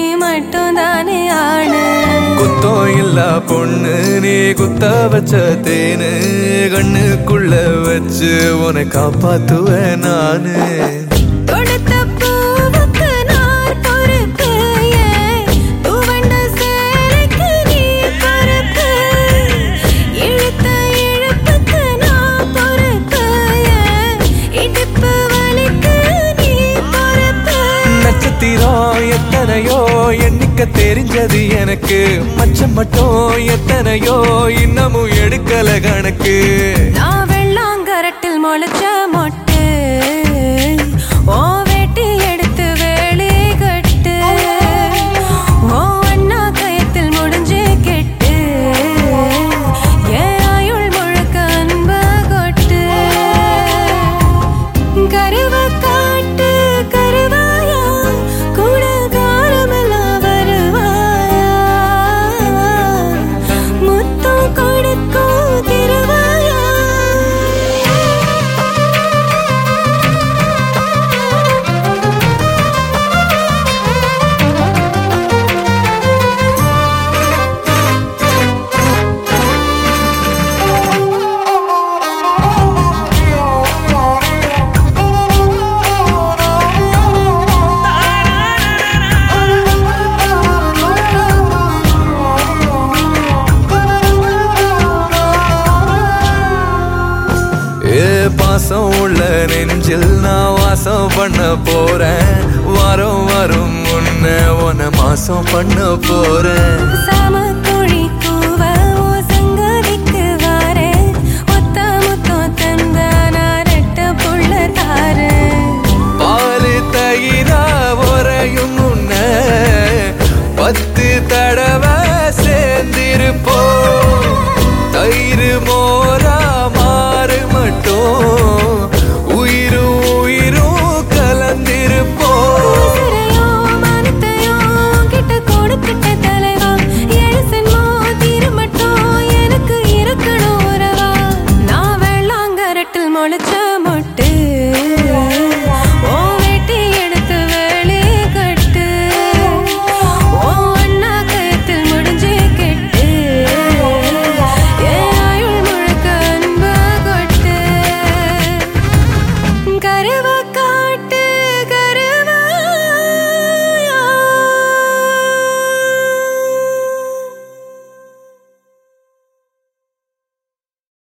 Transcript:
மட்டும் தானே ஆணு குத்தம் இல்ல பொண்ணு நீ குத்த வச்ச தேனு கண்ணுக்குள்ள வச்சு உன்னை காப்பாத்துவேன் நானு கொடுத்த பூவுக்கு நார் பொறுப்பு ஏன் துவண்ட சேலைக்கு நீ பொறுப்பு இழுத்த இழுப்புக்கு நான் பொறுப்பு ஏன் இடுப்பு வலிக்கு நீ பொறுப்பு நட்சத்திரம் எத்தனையோ எண்ணிக்க தெரிஞ்சது எனக்கு மச்சம் மட்டும் எத்தனையோ இன்னமும் எடுக்கல கணக்கு நான் வெள்ளாங்கரட்டில் முளைச்ச மொட்டு ஓ வேட்டி எடுத்து வேலி கட்டு ஓ அண்ணா கயத்தில் முடிஞ்சு கெட்டு ஏன் ஆயுள் முழுக்க அன்ப கொட்டு கருவ காட்டு கருவாயா கூட காலமெல்லாம் வருவாயா முத்தம் கொடுக்கும் திருவாயா ஏ பாசம் உள்ள நெஞ்சில் நான் வாசம் பண்ண போறேன் வாரம் வரும் முன்ன உன்னை மாசம் பண்ண போறேன் சாமக்கோழி கூவ ஓ சங்கதிக்கு வாரேன். ஒத்த முத்தம் தந்தா நான் ரெட்ட புள்ள தாரேன். பாலு தயிரா உரையும்